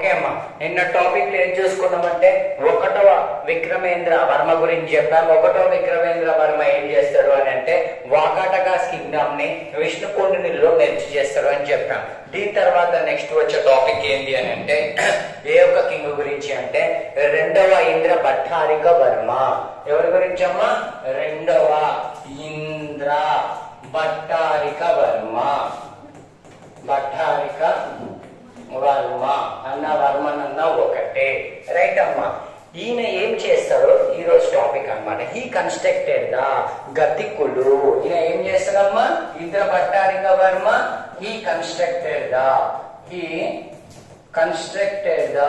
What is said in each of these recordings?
Okay అమ్మా నిన్న topic ఏం చూసుకున్నామంటే ఒకటవ విక్రమేంద్ర వర్మ గురించి చెప్పాం ఒకటవ విక్రమేంద్ర వర్మ ఏం చేస్తాడు అని అంటే వాకాటకాస్ కింగ్డమ్ ని విష్ణుకుండినిలో మెర్చి చేస్తాడు అని చెప్పాం దీని తర్వాత నెక్స్ట్ వచ్చే టాపిక్ ఏంటి అని అంటే ఏ ఒక్క కింగ్ గురించి అంటే రెండవ ఇంద్ర భట్టారిక వర్మ ఎవరి గురించి అమ్మా రెండవ ఇంద్ర భట్టారిక వర్మ భట్టారిక వర్మ అన్న వర్మనన్న ఒకటే రైట్ అమ్మా ఈయన ఏం చేస్తాడో ఈ రోజు టాపిక్ అన్నమాట హీ కన్స్ట్రక్టెడ్ ద గతికులు ఈయన ఏం చేస్తాడమ్మా Indra Bhattaraka Varma he constructed the he constructed the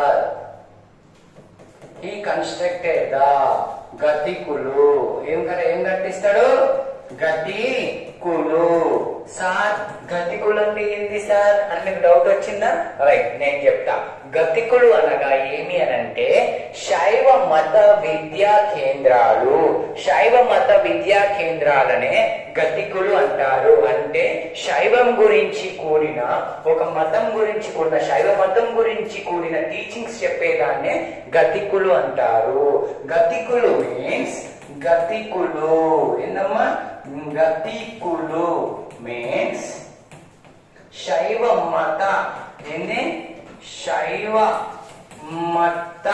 he constructed the గతికులు ఏం కర- ఏం కట్టిస్తాడు గతికులు సార్ గతికులు అంటే ఏంది సార్ అని మీకు డౌట్ వచ్చిందా రైట్ నేను చెప్తా గతికులు అనగా ఏమి అనంటే శైవ మత విద్యా కేంద్రాలు శైవ మత విద్యా కేంద్రాలనే గతికులు అంటారు అంటే శైవం గురించి కూడిన ఒక మతం గురించి కూడిన శైవ మతం గురించి కూడిన టీచింగ్స్ చెప్పేదాన్నే గతికులు అంటారు గతికులు మీన్స్ గతికులు ఏందమ్మా గతికులు మీన్స్ శైవ మత ఏంది శైవ మత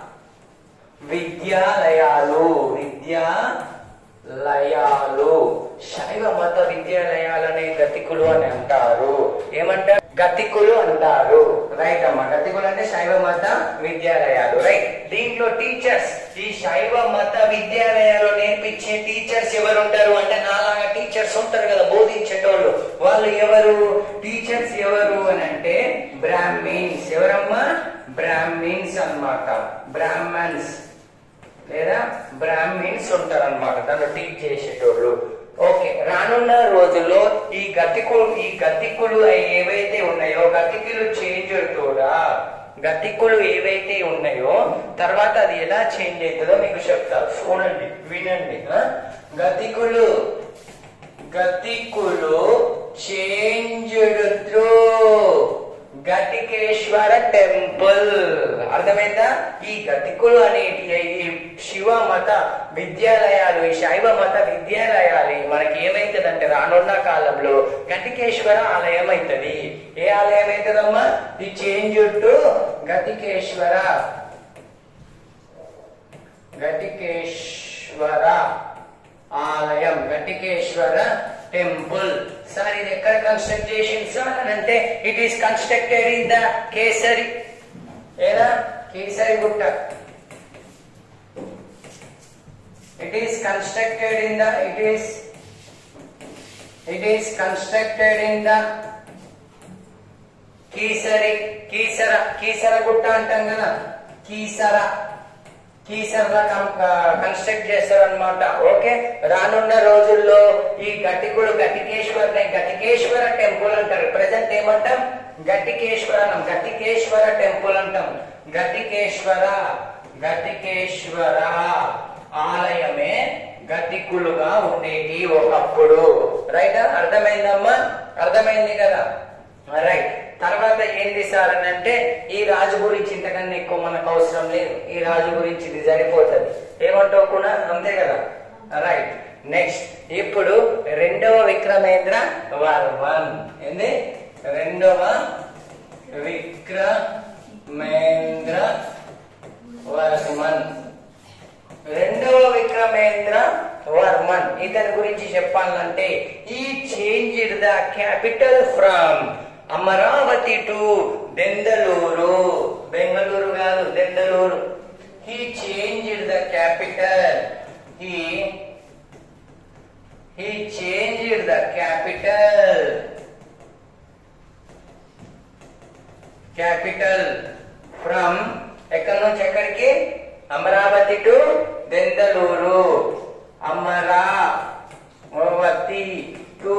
విద్యాలయాలు విద్యాలయాలు శైవ మత విద్యాలయాలనే గతికులు అని అంటారు ఏమంటారు గతికులు అంటారు రైట్ అమ్మా గతికులు అంటే శైవ మత విద్యాలయాలు రైట్ దీంట్లో టీచర్స్ ఈ శైవ మత విద్యాలయాలు నేర్పించే టీచర్స్ ఎవరు ఉంటారు అంటే నాలాగా టీచర్స్ ఉంటారు కదా బోధించేటోళ్ళు వాళ్ళు ఎవరు టీచర్స్ ఎవరు అని అంటే బ్రాహ్మిన్స్ ఎవరమ్మా బ్రాహ్మిన్స్ అన్నమాట బ్రాహ్మణ్స్ లేదా బ్రాహ్మిన్స్ ఉంటారు అనమాట దాన్ని టీచ్ చేసేటోళ్ళు ఓకే రానున్న రోజుల్లో ఈ గతికులు ఈ గతికులు ఏవైతే ఉన్నాయో గతికులు చేంజ్ కూడా గతికులు ఏవైతే ఉన్నాయో తర్వాత అది ఎలా చేంజ్ అవుతుందో మీకు చెప్తా చూడండి వినండి ఆ? గతికులు గతికులు చేంజ్డ్ త్రూ గతికేశ్వర టెంపుల్ అర్థమైందా ఈ గతికులు అనేటి ఈ శివ మత విద్యాలయాలు ఈ శైవ మత విద్యాలయాలు మనకి ఏమైతుందంటే రానున్న కాలంలో గతికేశ్వర ఆలయం అవుతుంది ఏ ఆలయం అవుతుందమ్మా ఈ చేంజ్ టు గతికేశ్వర గటికేశ్వర ఆలయం గటికేశ్వర టెంపుల్ సార్ ఇది ఎక్కడ కన్స్ట్రక్ట్ చేసింది సార్ అని అంటే it is constructed in the Kesari ఏదా Kesari Gutta it is constructed in the it is it is constructed in the Keesari Keesara Keesara Gutta అంటాం కదా కీసర కీసర్లా కన్స్ట్రక్ట్ చేస్తారు అనమాట ఓకే రానున్న రోజుల్లో ఈ గట్టికుడు గట్టికేశ్వర గట్టికేశ్వర టెంపుల్ అంటారు ప్రజెంట్ ఏమంటాం గట్టికేశ్వర అనం గట్టికేశ్వర టెంపుల్ అంటాం గట్టికేశ్వర గట్టికేశ్వర ఆలయమే గట్టికులుగా ఉండేది ఒకప్పుడు రైట్ అర్థమైందమ్మా అర్థమైంది కదా రైట్ తర్వాత ఏంటి సార్ అని అంటే ఈ రాజు గురించి ఇంతకన్నా ఎక్కువ మనకు అవసరం లేదు ఈ రాజు గురించి ఇది సరిపోతుంది ఏమంటావు కూడా అంతే కదా రైట్ నెక్స్ట్ ఇప్పుడు రెండవ విక్రమేంద్ర వర్మన్ ఏంది రెండవ విక్రమేంద్ర వర్మన్ రెండవ విక్రమేంద్ర వర్మన్ ఇతని గురించి చెప్పాలంటే ఈ change the capital from Amaravati to Denduluru Bengaluru కాదు Denduluru he change the capital he he change the capital capital from ఎక్కడి నుంచి ఎక్కడికి అమరావతి టు దెందలూరు అమరావతి టు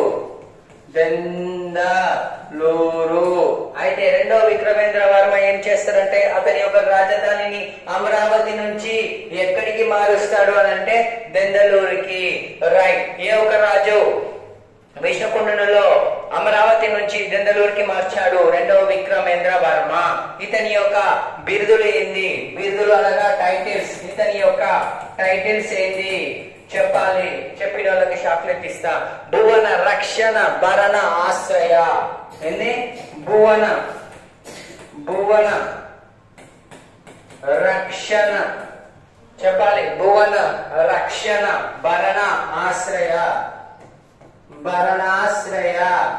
దెందలూరు అయితే రెండో విక్రమేంద్ర వర్మ ఏం చేస్తారంటే అతని యొక్క రాజధానిని అమరావతి నుంచి ఎక్కడికి మారుస్తాడు అని అంటే దెందలూరుకి రైట్ ఏ ఒక రాజు విష్ణుకుండనులో అమరావతి నుంచి దెందలూరుకి మార్చాడు రెండవ విక్రమేంద్ర వర్మ ఇతని యొక్క బిరుదులు ఏంది బిరుదులు అనగా టైటిల్స్ ఇతని యొక్క టైటిల్స్ ఏంది చెప్పాలి చెప్పిన వాళ్ళకి చాక్లెట్ ఇస్తా భువన రక్షణ భరణ ఆశ్రయ ఏంది భువన భువన రక్షణ చెప్పాలి భువన రక్షణ భరణ ఆశ్రయ భరణాశ్రయ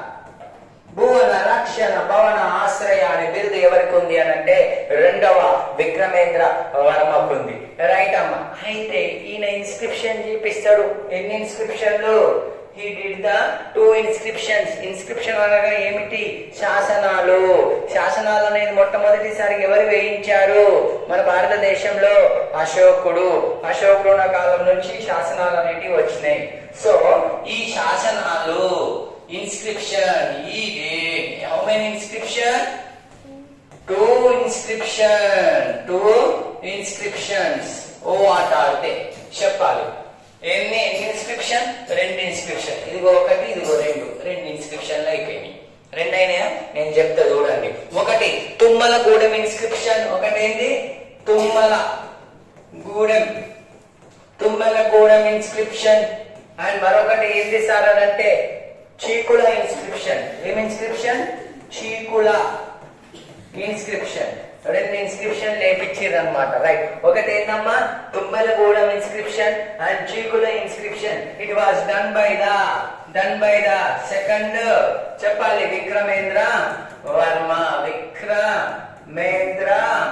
భువన రక్షణ భవన ఆశ్రయ అనే బిరుదు ఎవరికి ఉంది అని అంటే రెండవ విక్రమేంద్ర వర్మకు ఉంది రైట్ అమ్మ అయితే ఈయన ఇన్స్క్రిప్షన్ చూపిస్తాడు ఎన్ని ఇన్స్క్రిప్షన్లు he did the two inscriptions inscription అనగా ఏమిటి శాసనాలు శాసనాలు అనేది మొట్టమొదటిసారి ఎవరు వేయించారు మన భారతదేశంలో అశోకుడు అశోకుడు ఉన్న కాలం నుంచి శాసనాలు అనేటివి వచ్చినాయి సో ఈ శాసనాలు ఇన్స్క్రిప్షన్ ఈ how many inscription two inscription two inscriptions ఓ ఆట ఆడితే చెప్పాలి ఎన్ని ఇన్స్క్రిప్షన్ రెండు ఇన్స్క్రిప్షన్ ఇదిగో ఒకటి ఇదిగో రెండు రెండు ఇన్స్క్రిప్షన్లు అయిపోయినాయి రెండు అయినాయా నేను చెప్తా చూడండి ఒకటి తుమ్మల గూడెం ఇన్స్క్రిప్షన్ ఒకటి ఏంది తుమ్మల గూడెం తుమ్మల గూడెం ఇన్స్క్రిప్షన్ అండ్ మరొకటి ఏంది సార్ అని అంటే చీకుల ఇన్స్క్రిప్షన్ ఏం ఇన్స్క్రిప్షన్ చీకుల ఇన్స్క్రిప్షన్ రెండు ఇన్స్క్రిప్షన్ లేపించారు అనమాట రైట్ ఒకటి ఏందమ్మా Tummalagudem inscription and Cheekula inscription it was done by the done by the second చెప్పాలి విక్రమేంద్ర వర్మ విక్రమేంద్ర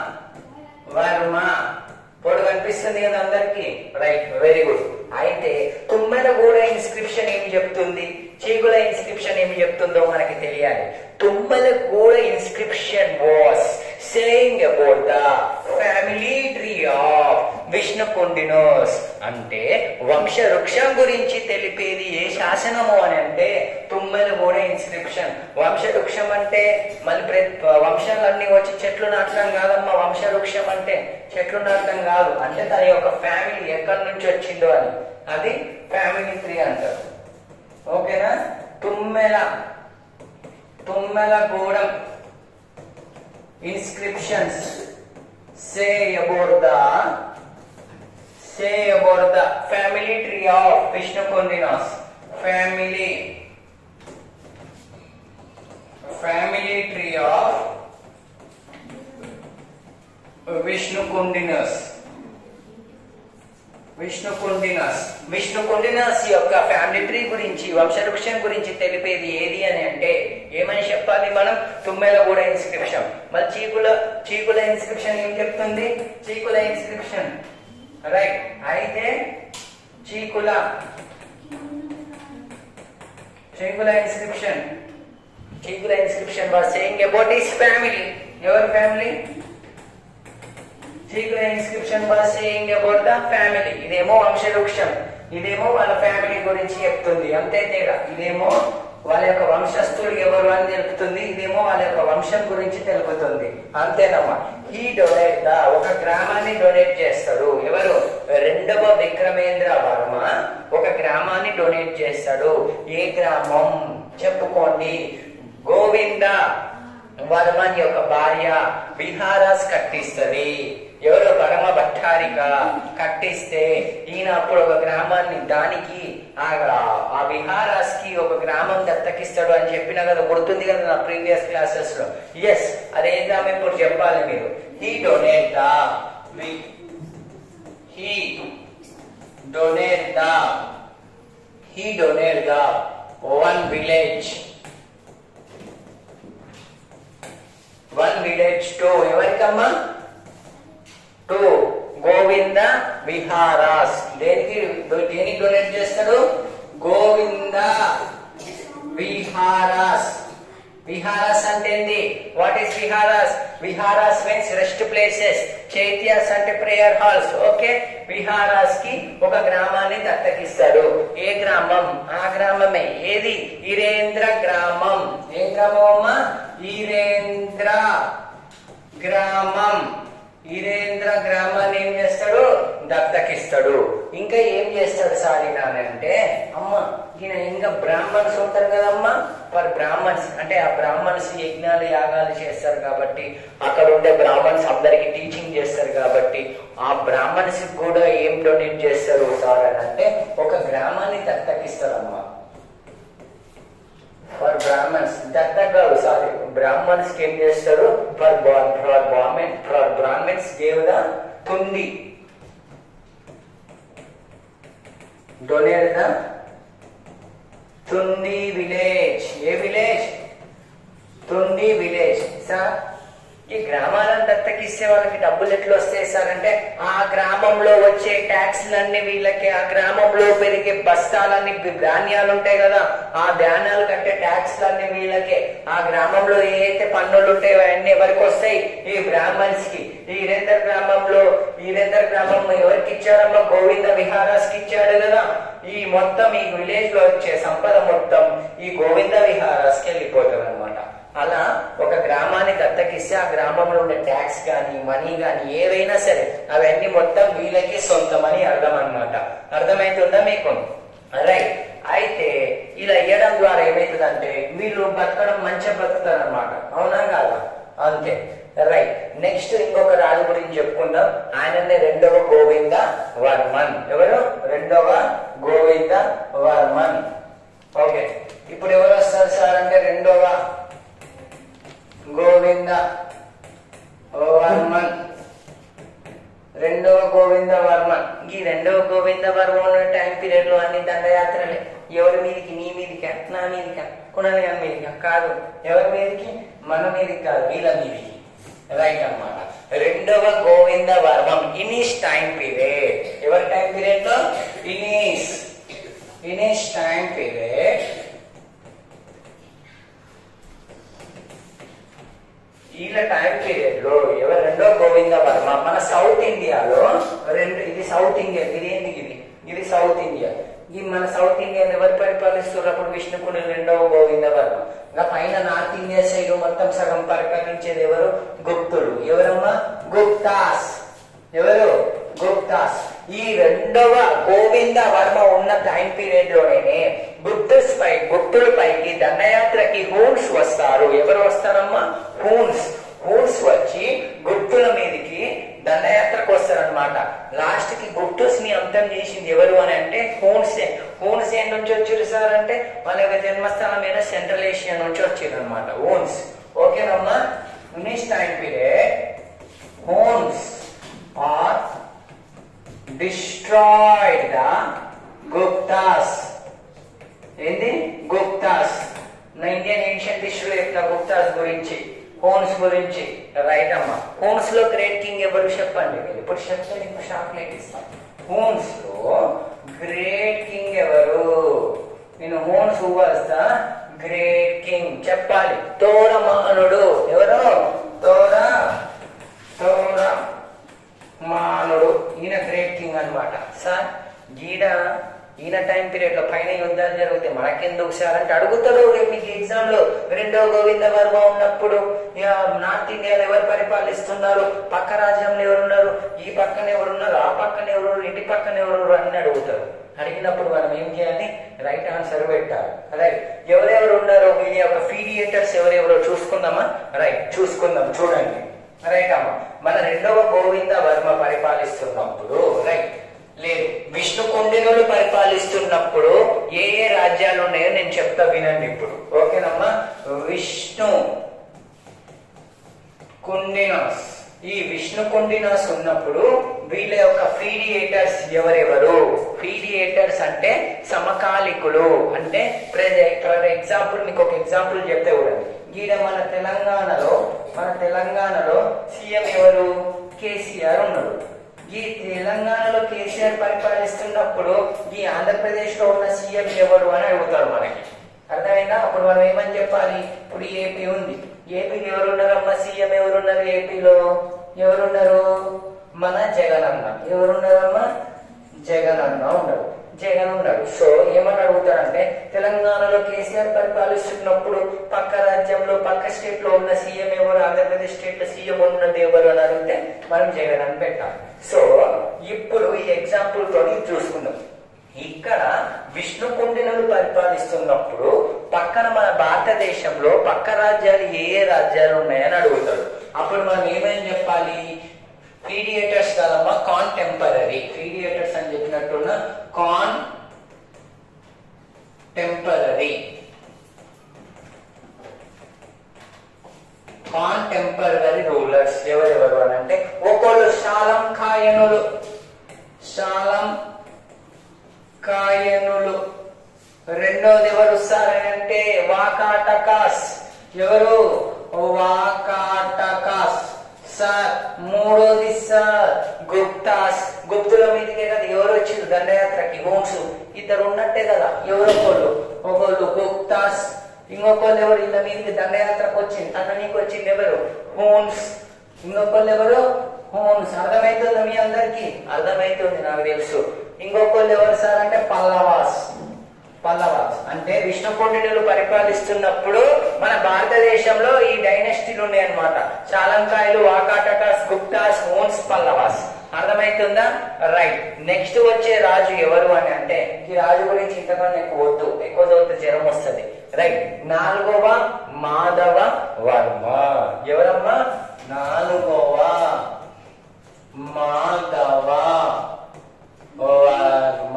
వర్మ పొడు కనిపిస్తుంది కదా అందరికి రైట్ వెరీ గుడ్ అయితే తుమ్మెల కూడా ఇన్స్క్రిప్షన్ ఏమి చెప్తుంది చీకుల ఇన్స్క్రిప్షన్ ఏమి చెప్తుందో మనకి తెలియాలి తుమ్మల కూడా inscription was saying about the family tree of Vishnukundinas అంటే వంశ వృక్షం గురించి తెలిపేది ఏ శాసనము అని అంటే తుమ్మెల కూడా ఇన్స్క్రిప్షన్ వంశ వృక్షం అంటే మళ్ళీ ప్రతి వంశాలన్నీ వచ్చి చెట్లు నాటడం కాదమ్మా వంశ వృక్షం అంటే చెట్లు నాటడం కాదు అంటే తన యొక్క ఫ్యామిలీ ఎక్కడి నుంచి వచ్చిందో అని అది ఫ్యామిలీ ట్రీ అంటారు ఓకేనా Tummala Tummala Gudem inscriptions say about the say about the family tree of Vishnukundinas family family tree of Vishnukundinas Vishnukundinas Vishnukundinas యొక్క ఫ్యామిలీ ట్రీ గురించి వంశవృక్షం గురించి తెలిపేది ఏది అని అంటే ఏమని చెప్పాలి మనం తుమ్మెల కూడా ఇన్స్క్రిప్షన్ మరి చీకుల చీకుల ఇన్స్క్రిప్షన్ ఏం చెప్తుంది చీకుల ఇన్స్క్రిప్షన్ రైట్ అయితే Cheekula Cheekula inscription Cheekula inscription was saying about his family ఎవరి family Cheekula inscription was saying about the family ఇదేమో వంశవృక్షం ఇదేమో వాళ్ళ ఫ్యామిలీ గురించి చెప్తుంది అంతే తేడా ఇదేమో వాళ్ళ యొక్క వంశస్థుడు ఎవరు అని తెలుపుతుంది ఇదేమో వాళ్ళ యొక్క వంశం గురించి తెలుపుతుంది అంతేనమ్మా ఈ డొనేట్ ద ఒక గ్రామాన్ని డొనేట్ చేస్తాడు ఎవరు రెండవ విక్రమేంద్ర వర్మ ఒక గ్రామాన్ని డొనేట్ చేస్తాడు ఏ గ్రామం చెప్పుకోండి గోవింద వర్మన్ యొక్క భార్య విహారాస్ కట్టిస్తుంది ఎవరో పరమ భట్టారిక కట్టిస్తే ఈయన అప్పుడు ఒక గ్రామాన్ని దానికి ఆ ఆ విహారాస్ కి ఒక గ్రామం దత్తకిస్తాడు అని చెప్పిన కదా గుర్తుంది కదా నా ప్రీవియస్ క్లాసెస్ లో ఎస్ అదేందాం ఇప్పుడు చెప్పాలి మీరు he donate the he donate the he donate the one village one village to ఎవరికమ్మా టు గోవింద విహారాస్ దేనికి దేనికి డొనేట్ చేస్తాడు గోవింద విహారాస్ విహారాస్ అంటే ఏంది what is viharas viharas means rest places chaityas అంటే ప్రేయర్ హాల్స్ ఓకే విహారాస్ కి ఒక గ్రామాన్ని దత్తకిస్తాడు ఏ గ్రామం ఆ గ్రామమే ఏది ఈరేంద్ర గ్రామం ఏ గ్రామం అమ్మా ఈరేంద్ర గ్రామం ఈరేంద్ర గ్రామాన్ని ఏం చేస్తాడు దత్తకిస్తాడు ఇంకా ఏం చేస్తాడు సారినా అని అంటే అమ్మ ఈయన ఇంకా బ్రాహ్మణ్స్ ఉంటారు కదమ్మా మరి బ్రాహ్మణ్స్ అంటే ఆ బ్రాహ్మణ్స్ యజ్ఞాలు యాగాలు చేస్తారు కాబట్టి అక్కడ ఉండే బ్రాహ్మణ్స్ అందరికి టీచింగ్ చేస్తారు కాబట్టి ఆ బ్రాహ్మణ్స్ కూడా ఏం డొనేట్ చేస్తారు సార్ అని అంటే ఒక గ్రామాన్ని దత్తకిస్తారమ్మా ఫర్ బ్రాహ్మణ్స్ దత్తక కాదు సారీ బ్రాహ్మణ్స్ కి ఏం చేస్తారు for for Brahmin for Brahmins gave the Tundi donate the Tundi village a village Tundi village sir ఈ గ్రామాలను దత్తకిస్తే వాళ్ళకి డబ్బులు ఎట్లా వస్తాయి సార్ అంటే ఆ గ్రామంలో వచ్చే ట్యాక్స్లన్నీ వీళ్ళకి ఆ గ్రామంలో పెరిగే బస్తాలన్నీ బి- ధాన్యాలు ఉంటాయి కదా ఆ ధాన్యాలు కట్టే ట్యాక్స్లన్నీ వీళ్ళకే ఆ గ్రామంలో ఏ అయితే పన్నులు ఉంటాయో అవన్నీ ఎవరికి వస్తాయి ఈ బ్రాహ్మణ్స్ కి ఈ ఈరేందర్ గ్రామంలో ఈరేందర్ గ్రామం ఎవరికి ఇచ్చారమ్మా గోవింద విహారాస్ కి ఇచ్చాడు కదా ఈ మొత్తం ఈ విలేజ్ లో వచ్చే సంపద మొత్తం ఈ గోవింద విహారాస్ కి వెళ్ళిపోతుంది అనమాట అలా ఒక గ్రామాన్ని దత్తకిస్తే ఆ గ్రామంలో ఉండే ట్యాక్స్ గాని మనీ గాని ఏవైనా సరే అవన్నీ మొత్తం వీళ్ళకి సొంతమని అర్థం అన్నమాట అర్థమైతుందా మీకు రైట్ అయితే ఇలా ఇవ్వడం ద్వారా ఏమైతుందంటే వీళ్ళు బతకడం మంచిగా బతుకుతారు అనమాట అవునా కాదా అంతే రైట్ నెక్స్ట్ ఇంకొక రాజు గురించి చెప్పుకుందాం ఆయననే రెండవ గోవింద వర్మన్ ఎవరు రెండవ గోవింద వర్మన్ ఓకే ఇప్పుడు ఎవరు వస్తారు సార్ అంటే రెండవ గోవింద వర్మన్ రెండవ గోవింద వర్మన్ ఈ రెండవ గోవింద వర్మ ఉన్న టైం పీరియడ్ లో అన్ని దండయాత్రలే ఎవరి మీదికి నీ మీదికి నా మీదికి కుణాలి గారి మీదికి కాదు ఎవరి మీదికి మన మీదికి కాదు వీళ్ళ మీదికి రైట్ అన్నమాట రెండవ గోవింద వర్మం ఇనీష్ టైం పీరియడ్ ఎవరి టైం పీరియడ్ లో ఇనీష్ ఇనీష్ టైం పీరియడ్ వీళ్ళ టైం పీరియడ్ లో ఎవరు రెండో గోవింద వర్మ మన సౌత్ ఇండియాలో రెండు ఇది సౌత్ ఇండియా ఇది ఏంటి ఇది ఇది సౌత్ ఇండియా ఈ మన సౌత్ ఇండియా ఎవరు పరిపాలిస్తున్నారు అప్పుడు విష్ణుకుని రెండవ గోవింద వర్మ ఇంకా పైన నార్త్ ఇండియా సైడ్ మొత్తం సగం పరిపాలించేది ఎవరు గుప్తులు ఎవరమ్మా గుప్తాస్ ఎవరు గుప్తాస్ ఈ రెండవ గోవింద వర్మ ఉన్న టైం పీరియడ్ లోనే గుప్తుస్ పై గుప్తుల పైకి దండయాత్రకి హూన్స్ వస్తారు ఎవరు వస్తారమ్మా హూన్స్ హూన్స్ వచ్చి గుప్తుల మీదకి దండయాత్రకు వస్తారనమాట లాస్ట్ కి గుప్తుస్ ని అంతం చేసింది ఎవరు అని అంటే హూన్సే హూన్స్ ఏ నుంచి వచ్చారు సార్ అంటే వాళ్ళ యొక్క జన్మస్థానమైన సెంట్రల్ ఏషియా నుంచి వచ్చారు అనమాట హూన్స్ ఓకేనమ్మా next time period Huns are destroyed the Guptas. ఏంది గుప్తాస్ నా ఇండియన్ ఏన్షియన్ హిస్టరీ చెప్పిన గుప్తాస్ గురించి హోన్స్ గురించి రైట్ అమ్మా హోన్స్ లో గ్రేట్ కింగ్ ఎవరు చెప్పండి మీరు ఇప్పుడు చెప్తే నీకు చాక్లెట్ ఇస్తాం హోన్స్ లో గ్రేట్ కింగ్ ఎవరు నేను హోన్స్ వస్తా గ్రేట్ కింగ్ చెప్పాలి తోరమానుడు ఎవరు తోర తోర మానుడు ఈయన గ్రేట్ కింగ్ అన్నమాట సార్ ఈయన ఈయన టైం పీరియడ్ లో పైన యుద్ధాలు జరిగితే మనకెందుకు సార్ అంటే అడుగుతారు రేపు మీకు ఎగ్జామ్ లో రెండో గోవింద వర్మ ఉన్నప్పుడు ఇక నార్త్ ఇండియాలో ఎవరు పరిపాలిస్తున్నారు పక్క రాజ్యంలో ఎవరున్నారు ఈ పక్కన ఎవరున్నారు ఆ పక్కన ఎవరు ఇంటి పక్కన ఎవరు అని అడుగుతారు అడిగినప్పుడు మనం ఏం చేయాలి రైట్ ఆన్సర్ పెట్టాలి రైట్ ఎవరెవరు ఉన్నారో వీళ్ళ యొక్క ఫీడియేటర్స్ ఎవరెవరో చూసుకుందామా రైట్ చూసుకుందాం చూడండి రైట్ అమ్మ మన రెండవ గోవింద వర్మ పరిపాలిస్తున్నప్పుడు రైట్ లేదు విష్ణు కుండినులు పరిపాలిస్తున్నప్పుడు ఏ ఏ రాజ్యాలు ఉన్నాయో నేను చెప్తా వినండి ఇప్పుడు ఓకేనమ్మా విష్ణు కుండినాస్ ఈ విష్ణు కుండినాస్ ఉన్నప్పుడు వీళ్ళ యొక్క ఫీడియేటర్స్ ఎవరెవరు ఫీడియేటర్స్ అంటే సమకాలికులు అంటే ఫర్ ఎగ్జాంపుల్ మీకు ఒక ఎగ్జాంపుల్ చెప్తే చూడండి ఈడ మన తెలంగాణలో మన తెలంగాణలో సీఎం ఎవరు కేసీఆర్ ఉన్నాడు ఈ తెలంగాణలో కేసీఆర్ పరిపాలిస్తున్నప్పుడు ఈ ఆంధ్రప్రదేశ్ లో ఉన్న సీఎం ఎవరు అని అడుగుతారు మనకి అర్థమైందా అప్పుడు మనం ఏమని చెప్పాలి ఇప్పుడు ఏపీ ఉంది ఏపీలో ఎవరున్నారమ్మా సీఎం ఎవరున్నారు ఏపీలో ఎవరున్నారు మన జగన్ అన్న ఎవరున్నారమ్మా జగన్ అన్న ఉన్నాడు జగన్ ఉన్నాడు సో ఏమని అడుగుతాడంటే తెలంగాణలో కేసీఆర్ పరిపాలిస్తున్నప్పుడు పక్క రాజ్యంలో పక్క స్టేట్ లో ఉన్న సీఎం ఎవరు ఆంధ్రప్రదేశ్ స్టేట్ లో సీఎం ఉన్నది ఎవరు అని అడిగితే మనం జగన్ అని పెట్టాలి సో ఇప్పుడు ఈ ఎగ్జాంపుల్ తోటి చూసుకుందాం ఇక్కడ విష్ణుకుండినులు పరిపాలిస్తున్నప్పుడు పక్కన మన భారతదేశంలో పక్క రాజ్యాలు ఏ ఏ రాజ్యాలు ఉన్నాయని అడుగుతాడు అప్పుడు మనం ఏమేం చెప్పాలి పీడియేటర్స్ కదమ్మా కాంటెంపరీ పీడియేటర్స్ అని చెప్పినట్టున్న కాన్ టెంపరీ కాంటెంపరీ రూలర్స్ ఎవరెవరు అని అంటే ఒకళ్ళు శాలం కాయనులు శాలం కాయనులు రెండోది ఎవరు సార్ అని అంటే వాకాటకాస్ ఎవరు వాకాటకాస్ సార్ మూడోది సార్ గుప్తాస్ గుప్తుల మీదకే కదా ఎవరు వచ్చింది దండయాత్రకి హోమ్స్ ఇద్దరు ఉన్నట్టే కదా ఎవరొకళ్ళు ఒకళ్ళు గుప్తాస్ ఇంకొకళ్ళు ఎవరు ఇళ్ళ మీదకి దండయాత్రకు వచ్చింది తన నీకు వచ్చింది ఎవరు హోమ్స్ ఇంకొకళ్ళు ఎవరు హోమ్స్ అర్థమైతుంది మీ అందరికి అర్థమైతుంది నాకు తెలుసు ఇంకొకళ్ళు ఎవరు సార్ అంటే పల్లవాస్ పల్లవాస్ అంటే విష్ణుకుండినులు పరిపాలిస్తున్నప్పుడు మన భారతదేశంలో ఈ డైనస్టీలు ఉన్నాయి అనమాట చాలంకాయలు వాకాటకాస్ గుప్తాస్ హోన్స్ పల్లవాస్ అర్థమైతుందా రైట్ నెక్స్ట్ వచ్చే రాజు ఎవరు అని అంటే ఈ రాజు గురించి ఇంతకన్నా ఎక్కువ వద్దు ఎక్కువ చదివితే జ్వరం వస్తుంది రైట్ నాలుగవ మాధవ వర్మ ఎవరమ్మా నాలుగవ మాధవ వర్మ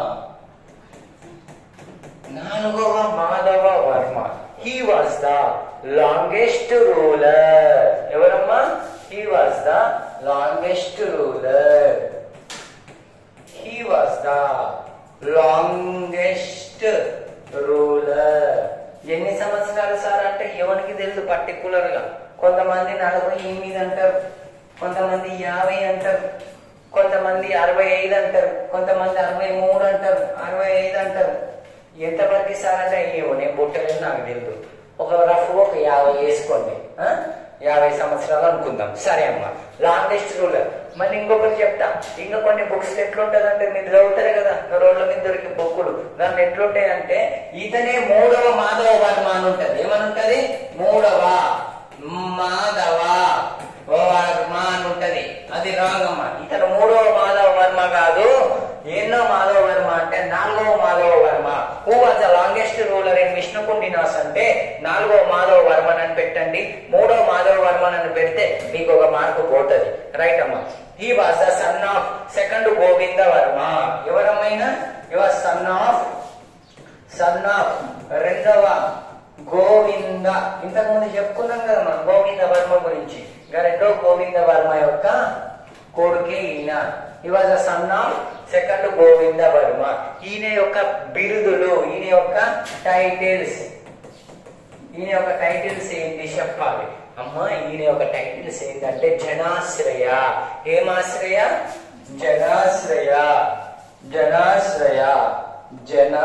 నాలుగవ Madhava Varma he was the longest ruler ఎవరమ్మా he was the longest ruler he was the longest ruler ఎన్ని సంవత్సరాలు సార్ అంటే ఎవరికి తెలుసు పర్టికులర్ గా కొంతమంది నలభై ఎనిమిది అంటారు కొంతమంది యాభై అంటారు కొంతమంది అరవై ఐదు అంటారు కొంతమంది అరవై మూడు అంటారు అరవై ఐదు అంటారు ఎంత మంది సార్ అంటే ఏమో నేను పుట్టలేదు నాకు తెలియదు ఒక రఫ్ ఒక యాభై వేసుకోండి ఆ? యాభై సంవత్సరాలు అనుకుందాం సరే అమ్మా లాంగెస్ట్ రూలర్ మళ్ళీ ఇంకొకటి చెప్తా ఇంకా కొన్ని బుక్స్ ఎట్లుంటది అంటే మీరు చదువుతారు కదా రోడ్ల మీద దొరికి బుక్కులు దాన్ని ఎట్లుంటాయి అంటే ఇతనే మూడవ మాధవ వర్మ అని ఉంటది ఏమని ఉంటది మూడవ మాధవ వర్మ అని ఉంటది అది రాంగ్ అమ్మ ఇతను మూడవ మాధవ వర్మ కాదు ఎన్నో మాధవ వర్మ అంటే నాలుగవ Madhava Varma who was the longest ruler in Vishnukundinas అంటే నాలుగవ మాధవ వర్మన్ అని పెట్టండి మూడవ మాధవ వర్మన్ అని పెడితే మీకు ఒక మార్కు పోతుంది రైట్ అమ్మా he was the son of second Govinda Varma ఎవరమైనా he was son of son of రెండవ గోవింద ఇంతకు ముందు చెప్పుకున్నాం కదా మనం గోవింద వర్మ గురించి ఇంకా రెండో గోవింద వర్మ యొక్క కొడుకే ఈయన ఈ was the son of second Govinda Varma ఈయన యొక్క బిరుదులు ఈయన యొక్క టైటిల్స్ ఈయన యొక్క టైటిల్స్ ఏంటి చెప్పాలి అమ్మ ఈయన యొక్క టైటిల్స్ ఏంటంటే జనాశ్రయ ఏమాశ్రయ జనాశ్రయ జనాశ్రయ జన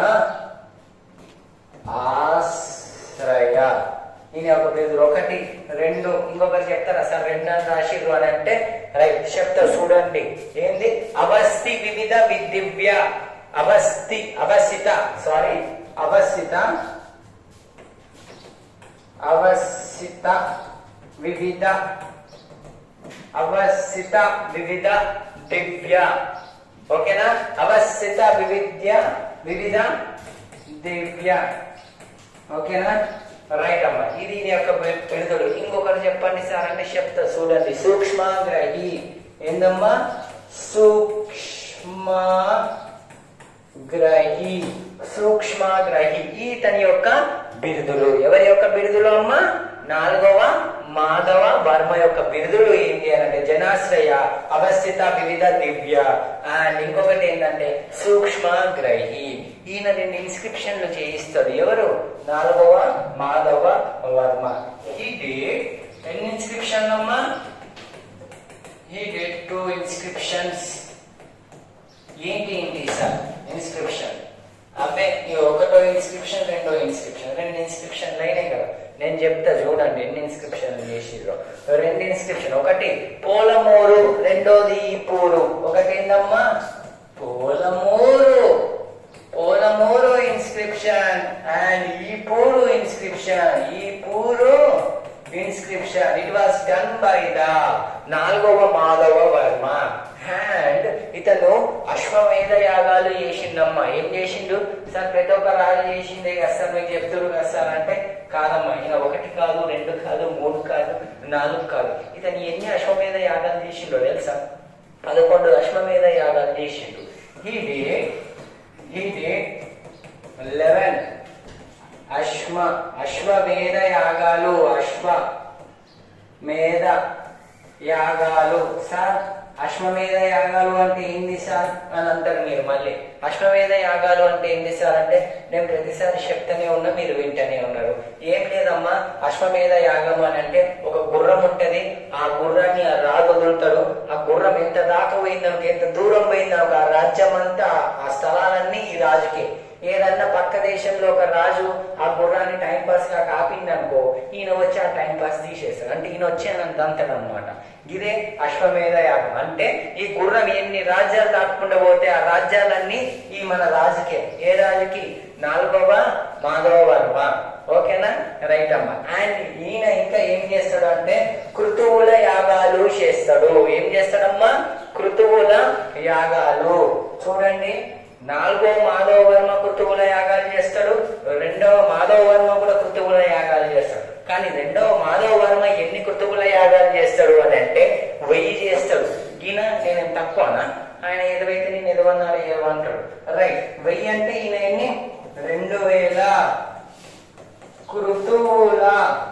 ఆశ్రయ ఈయన యొక్క బిరుదులు ఒకటి రెండు ఇంకొకటి చెప్తారా సార్ రెండు అని రాసిర్రు అని అంటే రైట్ చెప్తా చూడండి ఏంది అవస్థి వివిధ విదివ్య అవస్థి అవస్థిత సారీ అవస్థిత అవస్థిత వివిధ అవస్థిత వివిధ దివ్య ఓకేనా అవస్థిత వివిధ్య వివిధ దివ్య ఓకేనా రైట్ అమ్మా ఇది దీని యొక్క పె- పెడుతుడు ఇంకొకరు చెప్పండి సార్ అంటే చెప్తా చూడండి సూక్ష్మగ్రహి ఏందమ్మా సూక్ష్మ గ్రహి సూక్ష్మగ్రహి ఈతని యొక్క బిరుదులు ఎవరి యొక్క బిరుదులు అమ్మ నాలుగవ మాధవ వర్మ యొక్క బిరుదులు ఏంటి అని అంటే జనాశ్రయ అవస్థిత వివిధ దివ్య అండ్ ఇంకొకటి ఏంటంటే సూక్ష్మగ్రహి ఈయన రెండు ఇన్స్క్రిప్షన్లు చేయిస్తారు ఎవరు నాలుగవ మాధవ వర్మ ఈ డేట్ ఎన్ని ఇన్స్క్రిప్షన్ అమ్మా ఈ డేట్ టూ ఇన్స్క్రిప్షన్స్ ఏంటి ఏంటి సార్ ఇన్స్క్రిప్షన్ అబ్బే ఈ ఒకటో ఇన్స్క్రిప్షన్ రెండో ఇన్స్క్రిప్షన్ రెండు ఇన్స్క్రిప్షన్ అయినాయి కదా నేను చెప్తా చూడండి ఎన్ని ఇన్స్క్రిప్షన్ చేసిర్రు రెండు ఇన్స్క్రిప్షన్ ఒకటి పోలమూరు రెండోది ఈపూరు ఒకటి ఏందమ్మా Polamuru Polamuru inscription and Eepuru inscription Eepuru inscription it was done by the నాలుగవ మాధవ వర్మ అండ్ ఇతను అశ్వమేధ యాగాలు చేసిండమ్మా ఏం చేసిండు సార్ ప్రతి ఒక్క రాజు చేసిందే కదా సార్ మీకు చెప్తురు కదా సార్ అంటే కాదమ్మా ఈయన ఒకటి కాదు రెండు కాదు మూడు కాదు నాలుగు కాదు ఇతను ఎన్ని అశ్వమేధ యాగాలు చేసిండో తెలుసా పదకొండు అశ్వమేధ యాగాలు చేసిండు ఈ డే ఈ డే లెవెన్ అశ్వ అశ్వమేధ యాగాలు అశ్వ మేధ యాగాలు సార్ అశ్వమేధ యాగాలు అంటే ఏంది సార్ అని అంటారు మీరు మళ్ళీ అశ్వమేధ యాగాలు అంటే ఏంది సార్ అంటే నేను ప్రతిసారి చెప్తూనే ఉన్నా మీరు వింటూనే ఉన్నారు ఏం లేదమ్మా అశ్వమేధ యాగం అని అంటే ఒక గుర్రం ఉంటది ఆ గుర్రాన్ని ఆ రాజు వదులుతాడు ఆ గుర్రం ఎంత దాకా పోయిందనుకో ఎంత దూరం పోయిందనుకో ఆ రాజ్యం అంతా ఆ స్థలాలన్నీ ఈ రాజుకే ఏదన్నా పక్క దేశంలో ఒక రాజు ఆ గుర్రాన్ని టైం పాస్ గా కాపిందనుకో ఈయన వచ్చి ఆ టైం పాస్ తీసేస్తాడు అంటే ఈయన వచ్చి ఆయన దంతడు అనమాట ఇదే అశ్వమేధ యాగం అంటే ఈ గుర్రం ఎన్ని రాజ్యాలు దాటకుండా పోతే ఆ రాజ్యాలన్నీ ఈ మన రాజుకే ఏ రాజుకి నాలుగవ మాధవ వర్మ ఓకేనా రైట్ అమ్మా అండ్ ఈయన ఇంకా ఏం చేస్తాడు అంటే కృతువుల యాగాలు చేస్తాడు ఏం చేస్తాడమ్మా కృతువుల యాగాలు చూడండి నాలుగో మాధవ వర్మ కృతువుల యాగాలు చేస్తాడు రెండవ మాధవ వర్మ కూడా కృతువుల యాగాలు చేస్తాడు కానీ రెండవ మాధవ వర్మ ఎన్ని కృతువుల యాగాలు చేస్తాడు అని అంటే వెయ్యి చేస్తాడు ఈయన నేను తక్కువనా ఆయన ఏదైతే నేను ఎదవన్నారు ఏమంటాడు రైట్ వెయ్యి అంటే ఈయన ఎన్ని రెండు వేల కృతువుల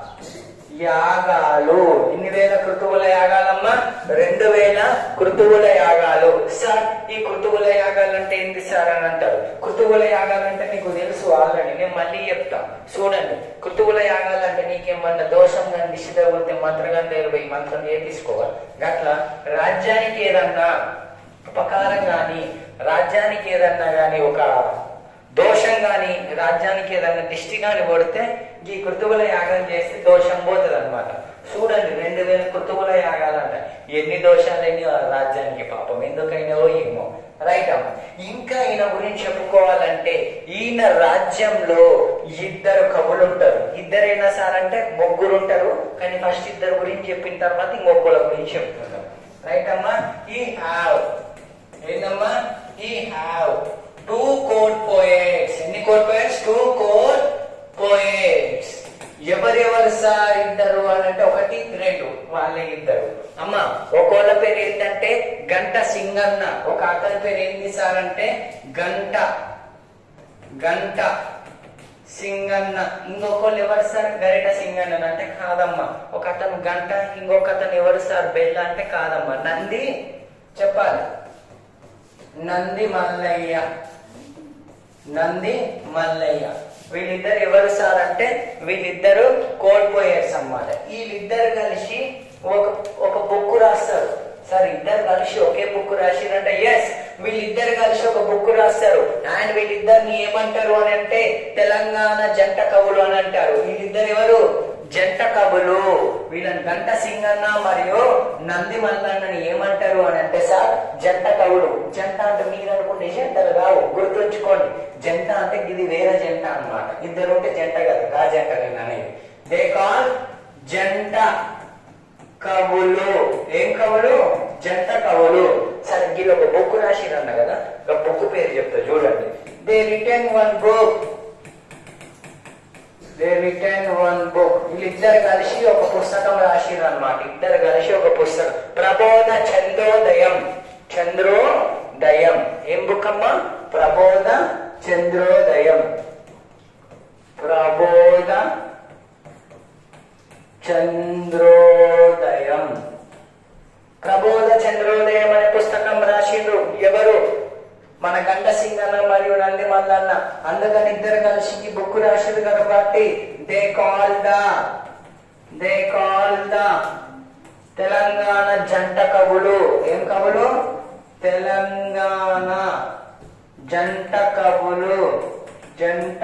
యాగాలు ఎన్ని వేల కృతువుల యాగాలమ్మా రెండు వేల కృతువుల యాగాలు సార్ ఈ కృతువుల యాగాలు అంటే ఏంటి సార్ అని అంటారు కృతువుల యాగాలు అంటే నీకు తెలుసు ఆల్రెడీ నేను మళ్ళీ చెప్తా చూడండి కృతువుల యాగాలు అంటే నీకేమన్నా దోషం కానీ దిశ తగిలితే మంత్రగాని దగ్గర పోయి మంత్రం చేపించుకోవాలి గట్లా రాజ్యానికి ఏదన్నా ఉపకారం గాని రాజ్యానికి ఏదన్నా గాని ఒక దోషం గాని రాజ్యానికి ఏదైనా దిష్టి గాని పడితే ఈ కృతువుల యాగం చేస్తే దోషం పోతుంది అనమాట చూడండి రెండు వేల కృతువుల యాగాలంట ఎన్ని దోషాలైన రాజ్యానికి పాపం ఎందుకైనావో ఏమో రైట్ అమ్మ ఇంకా ఈయన గురించి చెప్పుకోవాలంటే ఈయన రాజ్యంలో ఇద్దరు కవులు ఉంటారు ఇద్దరైనా సార్ అంటే ముగ్గురు ఉంటారు కానీ ఫస్ట్ ఇద్దరు గురించి చెప్పిన తర్వాత ఇంకొకళ్ళ గురించి చెప్తున్నారు రైట్ అమ్మా ఈ హ్యావ్ ఏందమ్మా ఈ హ్యావ్ టూ కోడ్ పోయేట్స్ ఎన్ని code poets two code poets ఎవరెవరు సార్ ఇద్దరు అని అంటే ఒకటి రెండు వాళ్ళే ఇద్దరు అమ్మా ఒక్కోళ్ళ పేరు ఏంటంటే గంట సింగన్న ఒక అతని పేరు ఏంది సార్ అంటే గంట గంట సింగన్న ఇంకొకళ్ళు ఎవరు సార్ గరిట సింగన్న అంటే కాదమ్మా ఒక అతను గంట ఇంకొక అతను ఎవరు సార్ బెల్ల అంటే కాదమ్మా నంది చెప్పాలి నంది మల్లయ్య నంది మల్లయ్య వీళ్ళిద్దరు ఎవరు సార్ అంటే వీళ్ళిద్దరు కోల్పోయారు అన్నమాట వీళ్ళిద్దరు కలిసి ఒక ఒక బుక్ రాస్తారు సార్ ఇద్దరు కలిసి ఒకే బుక్ రాసిరంటే ఎస్ వీళ్ళిద్దరు కలిసి ఒక బుక్ రాస్తారు అండ్ వీళ్ళిద్దరిని ఏమంటారు అని అంటే తెలంగాణ జంట కవులు అని అంటారు వీళ్ళిద్దరు ఎవరు జంట కవులు వీళ్ళని గంట సింగన్న మరియు నంది మల్లన్నని ఏమంటారు అని అంటే సార్ జంట కవులు జంట అంటే మీరు అనుకుంటే జంటలు కావు గుర్తుంచుకోండి జంట అంటే ఇది వేరే జంట అన్నమాట ఇద్దరు ఉంటే జంట కాదు గా జంట నేను అనేది దే కాల్ జంట కవులు ఏం కవులు జంట కవులు సరే వీళ్ళు ఒక బుక్ రాసిరన్న కదా ఒక బుక్ పేరు చెప్తా చూడండి they written one book they written one book వీళ్ళిద్దరు కలిసి ఒక పుస్తకం రాసిరు అనమాట ఇద్దరు కలిసి ఒక పుస్తకం ప్రబోధ చంద్రోదయం చంద్రోదయం ఏం బుక్ అమ్మా ప్రబోధ చంద్రోదయం ప్రబోధ చంద్రోదయం ప్రబోధ చంద్రోదయం అనే పుస్తకం రాసిండ్రు ఎవరు మన గంట సింగన్న మరియు నంది మల్లన్న అందుకని ఇద్దరు కలిసి ఈ బుక్ రాసిండ్రు కాబట్టి they call the they call the Telangana జంట కవులు ఏం కవులు తెలంగాణ జంట కవులు జంట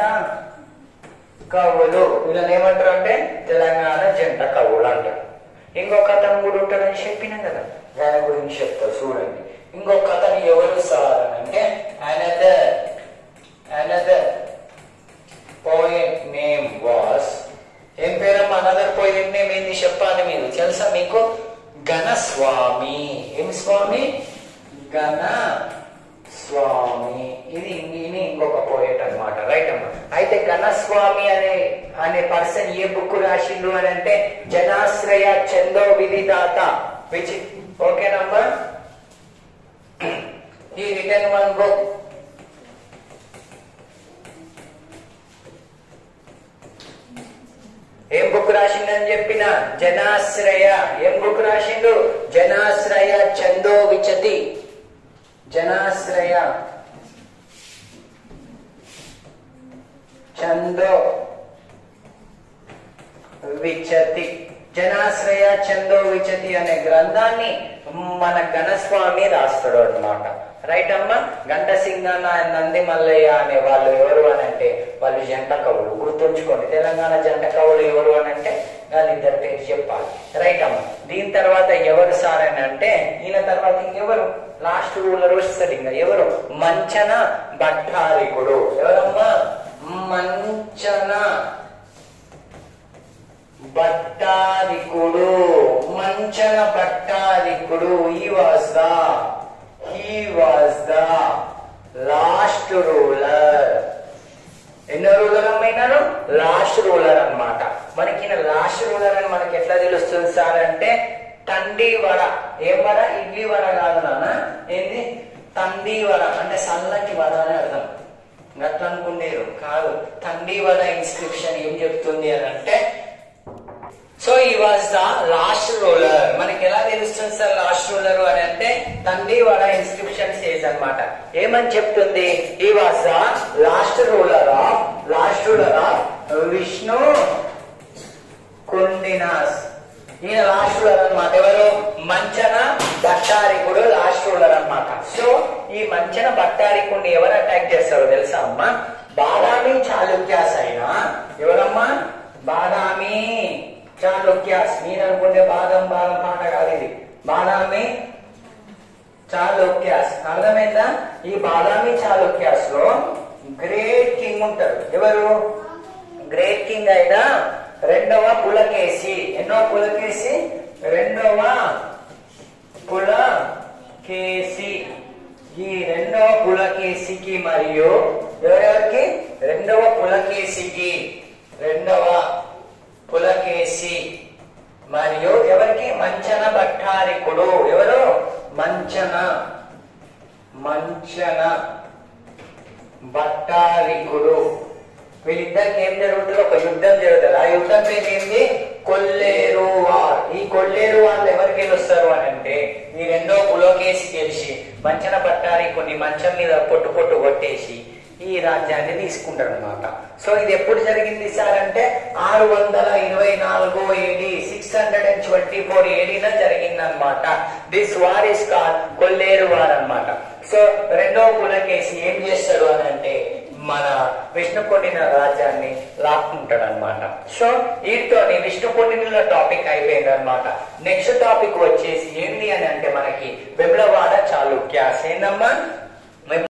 కవులు వీళ్ళని ఏమంటారు అంటే తెలంగాణ జంట కవులు అంటారు ఇంకొక అతను కూడా ఉంటాడని చెప్పినాం కదా దాని గురించి చెప్తారు చూడండి ఇంకొక అతను ఎవరు సార్ అని అంటే another another poet name was ఏం పేరమ్మా అనదర్ పోయెట్ నేమ్ ఏంది చెప్పాలి మీరు తెలుసా మీకు ఘనస్వామి ఏం స్వామి ఘన స్వామి ఇది ఇది ఇంకొక పోయేట్ అన్నమాట రైట్ అమ్మా అయితే ఘనస్వామి అనే అనే పర్సన్ ఏ బుక్ రాసిండు అని అంటే జనాశ్రయ చందో విధిదాత విచ్ ఓకేనమ్మా ఈ రిటర్న్ వన్ బుక్ ఏం బుక్ రాసిండని చెప్పిన జనాశ్రయ ఏం బుక్ రాసిండు జనాశ్రయ చందో విచతి జనాశ్రయ చందో విచతి జనాశ్రయ చందో విచతి అనే గ్రంథాన్ని మన ఘనస్వామి రాస్తాడు అన్నమాట రైట్ అమ్మా గంట సింగన్న నంది మల్లయ్య అనే వాళ్ళు ఎవరు అని అంటే వాళ్ళు జంట కవులు గుర్తుంచుకోండి తెలంగాణ జంట కవులు ఎవరు అని అంటే వాళ్ళిద్దరి పేరు చెప్పాలి రైట్ అమ్మా దీని తర్వాత ఎవరు సార్ అని అంటే ఈయన తర్వాత ఇంకెవరు లాస్ట్ రూలర్ వస్తాడు ఇంకా ఎవరు మంచన భట్టారికుడు ఎవరమ్మా మంచన భట్టారికుడు మంచన భట్టారికుడు ఈ was the he was the last ruler ఎన్నో రూలర్ అమ్మైనారు లాస్ట్ రూలర్ అన్నమాట మనకి ఈయన లాస్ట్ రూలర్ అని మనకి ఎట్లా తెలుస్తుంది సార్ అంటే తండి వడ ఏం వడ ఇడ్లీ వడ కాదు నాన్న ఏంది తండి వడ అంటే సల్లటి వడ అని అర్థం గట్ల అనుకునేరు కాదు తండి వడ ఇన్స్క్రిప్షన్ ఏం చెప్తుంది అని అంటే సో ఈ వాజ్ ద లాస్ట్ రూలర్ మనకి ఎలా తెలుస్తుంది సార్ లాస్ట్ రూలర్ అని అంటే తండ్రి వడ ఇన్స్క్రిప్షన్ సేజ్ అన్నమాట ఏమని చెప్తుంది ఈ was the last ruler of last ruler of Vishnukundinas ఈయన లాస్ట్ రూలర్ అన్నమాట ఎవరు మంచన భట్టారికుడు లాస్ట్ రూలర్ అన్నమాట సో ఈ మంచన భట్టారికుడిని ఎవరు అటాక్ చేస్తారో తెలుసా అమ్మా బాదామి చాళుక్యాస్ అయినా ఎవరమ్మా బాదామి చాళుక్యాస్ మీరు అనుకుంటే బాదం బాదం పాట కాదు ఇది బాదామి చాళుక్యాస్ అర్థమైందా ఈ బాదామి చాళుక్యాస్ లో గ్రేట్ కింగ్ ఉంటారు ఎవరు గ్రేట్ కింగ్ అయిన రెండవ పులకేసి ఎన్నో పులకేసి రెండవ పులకేసి ఈ రెండవ పులకేసికి మరియు ఎవరెవరికి రెండవ పులకేసికి రెండవ పులకేసి మరియు ఎవరికి మంచన భట్టారికుడు ఎవరు మంచన మంచన భట్టారికుడు వీళ్ళిద్దరికి ఏం జరుగుతుంది ఒక యుద్ధం జరుగుతుంది ఆ యుద్ధం పేరు ఏంది కొల్లేరు వార్ ఈ కొల్లేరు వాళ్ళు ఎవరికి గెలుస్తారు అని అంటే ఈ రెండో పులోకేసి గెలిచి మంచన భట్టారికుడిని మంచం మీద పొట్టు పొట్టు కొట్టేసి ఈ రాజ్యాన్ని తీసుకుంటాడు అనమాట సో ఇది ఎప్పుడు జరిగింది సార్ అంటే ఆరు వందల ఇరవై నాలుగు AD six hundred and twenty four ఏడీలో జరిగింది అనమాట this war is call Kolleru war అన్నమాట సో రెండో పులకేసి ఏం చేస్తాడు అని అంటే మన విష్ణుకొండిన రాజ్యాన్ని లాక్కుంటాడు అనమాట సో వీటితో విష్ణుకొండిన టాపిక్ అయిపోయింది అనమాట నెక్స్ట్ టాపిక్ వచ్చేసి ఏంటి అని అంటే మనకి వెబ్లవాడ చాళుక్యాస్ ఏందమ్మా